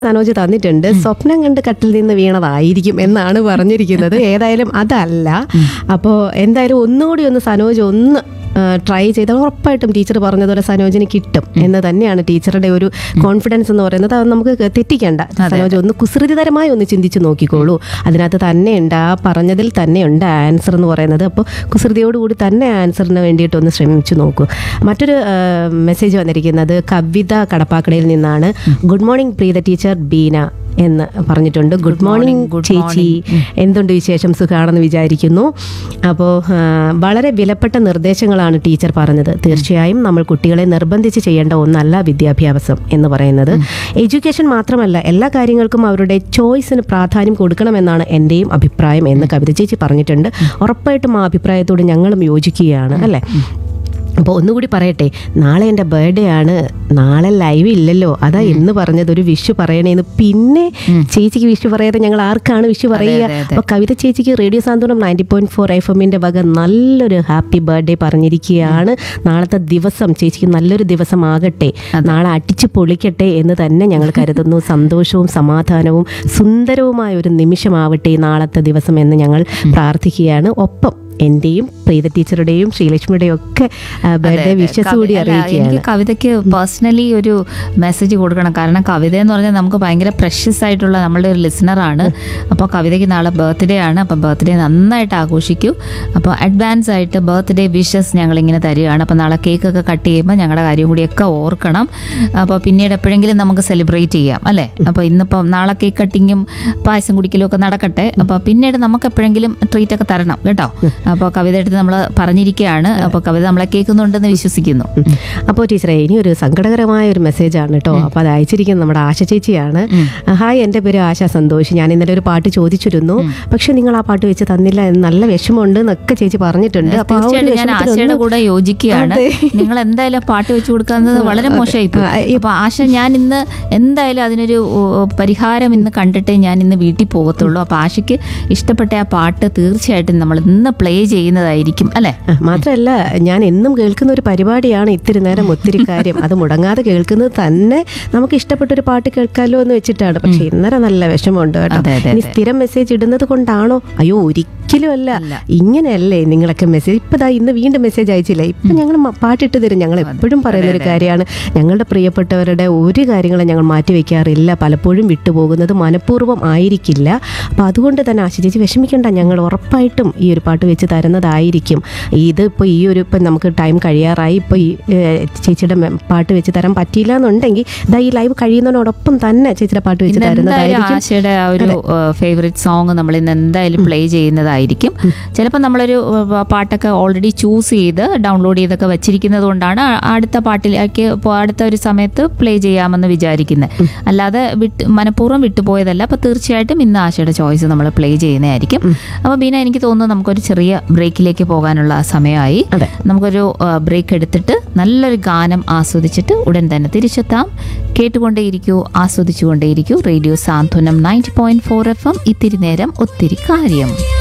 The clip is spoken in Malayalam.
സനോജ് തന്നിട്ടുണ്ട് സ്വപ്നം കണ്ട് കട്ടിൽ നിന്ന് വീണതായിരിക്കും എന്നാണ് പറഞ്ഞിരിക്കുന്നത് ഏതായാലും അതല്ല അപ്പോൾ എന്തായാലും ഒന്നുകൂടി ഒന്ന് സനോജ് ഒന്ന് ട്രൈ ചെയ്താൽ ഉറപ്പായിട്ടും ടീച്ചർ പറഞ്ഞതുപോലെ സനോജിന് കിട്ടും എന്ന് തന്നെയാണ് ടീച്ചറുടെ ഒരു കോൺഫിഡൻസ് എന്ന് പറയുന്നത് അത് നമുക്ക് തെറ്റിക്കണ്ട സനോജ് ഒന്ന് കുസൃതിതരമായി ഒന്ന് ചിന്തിച്ച് നോക്കിക്കോളൂ അതിനകത്ത് തന്നെയുണ്ട് ആ പറഞ്ഞതിൽ തന്നെയുണ്ട് ആൻസർ എന്ന് പറയുന്നത് അപ്പോൾ കുസൃതിയോടുകൂടി തന്നെ ആൻസറിന് വേണ്ടിയിട്ട് ഒന്ന് ശ്രമിച്ചു നോക്കൂ മറ്റൊരു മെസ്സേജ് വന്നിരിക്കുന്നത് കവിത കടപ്പാക്കടയിൽ നിന്നാണ് good morning Preetha teacher Beena എന്ന് പറഞ്ഞിട്ടുണ്ട് ഗുഡ് മോർണിംഗ് ചേച്ചി എന്തുണ്ട് വിശേഷം സുഖാണെന്ന് വിചാരിക്കുന്നു അപ്പോൾ വളരെ വിലപ്പെട്ട നിർദ്ദേശങ്ങളാണ് ടീച്ചർ പറഞ്ഞത് തീർച്ചയായും നമ്മൾ കുട്ടികളെ നിർബന്ധിച്ച് ചെയ്യേണ്ട ഒന്നല്ല വിദ്യാഭ്യാസം എന്ന് പറയുന്നത് എഡ്യൂക്കേഷൻ മാത്രമല്ല എല്ലാ കാര്യങ്ങൾക്കും അവരുടെ ചോയ്സിന് പ്രാധാന്യം കൊടുക്കണമെന്നാണ് എൻ്റെയും അഭിപ്രായം എന്ന് കവിത ചേച്ചി പറഞ്ഞിട്ടുണ്ട് ഉറപ്പായിട്ടും ആ അഭിപ്രായത്തോട് ഞങ്ങളും യോജിക്കുകയാണ് അല്ലേ അപ്പോൾ ഒന്നുകൂടി പറയട്ടെ നാളെ എൻ്റെ ബർത്ത്ഡേ ആണ് നാളെ ലൈവ് ഇല്ലല്ലോ അതാ എന്ന് പറഞ്ഞത് ഒരു വിഷു പറയണേന്ന് പിന്നെ ചേച്ചിക്ക് വിഷു പറയാതെ ഞങ്ങൾ ആർക്കാണ് വിഷു പറയുക അതെ, അതെ. അപ്പോൾ കവിത ചേച്ചിക്ക് radio Santhwanam ninety point four F എമ്മിൻ്റെ വക നല്ലൊരു ഹാപ്പി ബർത്ത്ഡേ പറഞ്ഞിരിക്കുകയാണ് നാളത്തെ ദിവസം ചേച്ചിക്ക് നല്ലൊരു ദിവസം ആകട്ടെ നാളെ അടിച്ചു പൊളിക്കട്ടെ എന്ന് തന്നെ ഞങ്ങൾ കരുതുന്നു സന്തോഷവും സമാധാനവും സുന്ദരവുമായ ഒരു നിമിഷമാവട്ടെ ഈ നാളത്തെ ദിവസം എന്ന് ഞങ്ങൾ പ്രാർത്ഥിക്കുകയാണ് ഒപ്പം എൻ്റെയും പ്രീത ടീച്ചറുടെയും ശ്രീലക്ഷ്മിയുടെയും ഒക്കെ ബർത്ത്ഡേ വിഷസ് കൂടി അല്ല, അറിയിക്കുകയാണ് എനിക്ക് കവിതയ്ക്ക് പേഴ്സണലി ഒരു മെസ്സേജ് കൊടുക്കണം കാരണം കവിത എന്ന് പറഞ്ഞാൽ നമുക്ക് ഭയങ്കര പ്രഷ്യസ് ആയിട്ടുള്ള നമ്മളുടെ ഒരു ലിസണറാണ് അപ്പോൾ കവിതയ്ക്ക് നാളെ ബർത്ത്ഡേ ആണ് അപ്പോൾ ബർത്ത്ഡേ നന്നായിട്ട് ആഘോഷിക്കൂ അപ്പോൾ അഡ്വാൻസ് ആയിട്ട് ബർത്ത്ഡേ വിഷസ് ഞങ്ങൾ ഇങ്ങനെ തരികയാണ് അപ്പോൾ നാളെ കേക്കൊക്കെ കട്ട് ചെയ്യുമ്പോൾ ഞങ്ങളുടെ കാര്യം കൂടിയൊക്കെ ഓർക്കണം അപ്പോൾ പിന്നീട് എപ്പോഴെങ്കിലും നമുക്ക് സെലിബ്രേറ്റ് ചെയ്യാം അല്ലേ അപ്പോൾ ഇന്നിപ്പം നാളെ കേക്ക് കട്ടിങ്ങും പായസം കുടിക്കലും ഒക്കെ നടക്കട്ടെ അപ്പോൾ പിന്നീട് നമുക്ക് എപ്പോഴെങ്കിലും ട്രീറ്റ് ഒക്കെ തരണം കേട്ടോ അപ്പോൾ കവിത എടുത്ത് നമ്മൾ പറഞ്ഞിരിക്കുകയാണ് അപ്പോൾ കവിത നമ്മളെ കേൾക്കുന്നുണ്ടെന്ന് വിശ്വസിക്കുന്നു അപ്പോൾ ടീച്ചറെ ഇനി ഒരു സങ്കടകരമായ ഒരു മെസ്സേജാണ് കേട്ടോ അപ്പോൾ അത് അയച്ചിരിക്കുന്നത് നമ്മുടെ ആശ ചേച്ചിയാണ് ഹായ് എൻ്റെ പേര് ആശ സന്തോഷ് ഞാൻ ഇന്നലെ ഒരു പാട്ട് ചോദിച്ചിരുന്നു പക്ഷെ നിങ്ങൾ ആ പാട്ട് വെച്ച് തന്നില്ല എന്ന് നല്ല വിഷമമുണ്ട് എന്നൊക്കെ ചേച്ചി പറഞ്ഞിട്ടുണ്ട് അപ്പോൾ ആ ഒരു തീർച്ചയായിട്ടും ഞാൻ വിഷമത്തിൽ ആശയുടെ ഒന്ന് കൂടെ യോജിക്കുകയാണ് അതെ. നിങ്ങൾ എന്തായാലും ആ പാട്ട് വെച്ച് കൊടുക്കുന്നത് വളരെ മോശമായി ആ, ഈ- അപ്പൊ ആശ ഞാൻ ഇന്ന് എന്തായാലും അതിനൊരു ഓ, പരിഹാരം ഇന്ന് കണ്ടിട്ടേ ഞാൻ ഇന്ന് വീട്ടിൽ പോകത്തുള്ളൂ അപ്പൊ ആശയ്ക്ക് ഇഷ്ടപ്പെട്ട ആ പാട്ട് തീർച്ചയായിട്ടും നമ്മൾ ഇന്ന് പ്ലേ ചെയ്യുന്നതായിരിക്കും അല്ലെ ആ, മാത്രമല്ല ഞാൻ എന്നും കേൾക്കുന്ന ഒരു പരിപാടിയാണ് ഇത്തിരി നേരം ഒത്തിരി കാര്യം അത് മുടങ്ങാതെ കേൾക്കുന്നത് തന്നെ നമുക്ക് ഇഷ്ടപ്പെട്ട ഒരു പാട്ട് കേൾക്കാലോ എന്ന് വെച്ചിട്ടാണ് പക്ഷെ ഇന്നലെ നല്ല വിഷമമുണ്ട് കേട്ടോ അതെ, അതെ, ഇനി സ്ഥിരം മെസ്സേജ് ഇടുന്നത് കൊണ്ടാണോ അയ്യോ ഒരിക്കലും അല്ല ഇങ്ങനെയല്ലേ നിങ്ങളൊക്കെ മെസ്സേജ് ഇപ്പൊ ദാ ഇന്ന് വീണ്ടും മെസ്സേജ് അയച്ചില്ലേ ഇപ്പൊ ഞങ്ങൾ മ- പാട്ടിട്ട് തരും ഞങ്ങൾ എപ്പോഴും പറയുന്ന ഒരു കാര്യമാണ് ഞങ്ങളുടെ പ്രിയപ്പെട്ടവരുടെ ഒരു കാര്യങ്ങളും ഞങ്ങൾ മാറ്റി വെക്കാറില്ല പലപ്പോഴും വിട്ടുപോകുന്നത് മനഃപൂർവ്വം ആയിരിക്കില്ല അപ്പോൾ അതുകൊണ്ട് തന്നെ ആശി ചേച്ചി വിഷമിക്കണ്ട ഞങ്ങൾ ഉറപ്പായിട്ടും ഈ ഒരു പാട്ട് വെച്ച് തരുന്നതായിരിക്കും ഇത് ഇപ്പോൾ ഈ ഒരു ഇപ്പം നമുക്ക് ടൈം കഴിയാറായി ഇപ്പോൾ ഈ ഏഹ്, ചേച്ചിയുടെ മെ- പാട്ട് വെച്ച് തരാൻ പറ്റിയില്ല എന്നുണ്ടെങ്കിൽ ഇതാ ഈ ലൈവ് കഴിയുന്നതിനോടൊപ്പം തന്നെ ചേച്ചിയുടെ പാട്ട് വെച്ച് ഇന്ന് എന്തായാലും തരുന്നതായിരിക്കും ആശയുടെ ആ ഒരു ഫേവറേറ്റ് സോങ് നമ്മൾ ഇന്ന് എന്തായാലും പ്ലേ ചെയ്യുന്നതായിരിക്കും ചിലപ്പോൾ നമ്മളൊരു ഏഹ്, പാട്ടൊക്കെ ഓൾറെഡി ചൂസ് ചെയ്ത് ഡൗൺലോഡ് ചെയ്തൊക്കെ വെച്ചിരിക്കുന്നത് കൊണ്ടാണ് ആ- അടുത്ത പാട്ടിലേക്ക് ഇപ്പോൾ അടുത്ത ഒരു സമയത്ത് പ്ലേ ചെയ്യാമെന്ന് വിചാരിക്കുന്നത് അല്ലാതെ വിട്ട് മനഃപൂർവ്വം വിട്ടുപോയതല്ല അപ്പോൾ തീർച്ചയായിട്ടും ഇന്ന് ആശയുടെ ചോയ്സ് നമ്മൾ പ്ലേ ചെയ്യുന്നതായിരിക്കും അപ്പോൾ ബീന എനിക്ക് തോന്നുന്നു നമുക്കൊരു ചെറിയ ബ്രേക്കിലേക്ക് പോകാനുള്ള സമയമായി അതെ. നമുക്കൊരു ബ്രേക്ക് എടുത്തിട്ട് നല്ലൊരു ഗാനം ആസ്വദിച്ചിട്ട് ഉടൻ തന്നെ തിരിച്ചെത്താം കേട്ടുകൊണ്ടേയിരിക്കൂ ആസ്വദിച്ചുകൊണ്ടേയിരിക്കൂ radio Santhwanam ninety point four F M ഇത്തിരി നേരം ഒത്തിരി കാര്യം